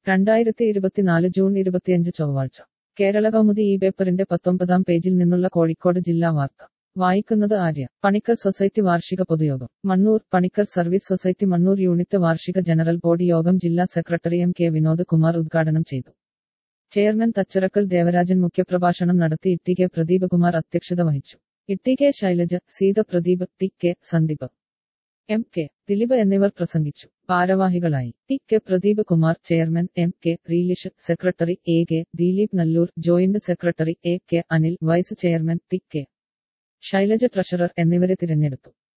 രണ്ടായിരത്തി ഇരുപത്തിനാല് ജൂൺ ഇരുപത്തിയഞ്ച് ചൊവ്വാഴ്ച കേരള കൗമുദി ഈ പേപ്പറിന്റെ പത്തൊമ്പതാം പേജിൽ നിന്നുള്ള കോഴിക്കോട് ജില്ലാ വാർത്ത വായിക്കുന്നത് ആര്യ പണിക്കർ സൊസൈറ്റി വാർഷിക പൊതുയോഗം Mannur Panicker service society Mannur unit വാർഷിക ജനറൽ ബോഡി യോഗം ജില്ലാ സെക്രട്ടറി എം കെ വിനോദ് കുമാർ ഉദ്ഘാടനം ചെയ്തു ചെയർമാൻ തച്ചറക്കൽ ദേവരാജൻ മുഖ്യപ്രഭാഷണം നടത്തി ഇട്ടി കെ പ്രദീപ് കുമാർ അധ്യക്ഷത വഹിച്ചു Itty K Shailaja Seetha Pradeep T K Sandeep M K Dileep എന്നിവർ പ്രസംഗിച്ചു ഭാരവാഹികളായി T K Pradeep Kumar chairman M K Reelish secretary A K Dileep Nalloor joint secretary A K Anil vice chairman T K Shailaja treasurer എന്നിവരെ തിരഞ്ഞെടുത്തു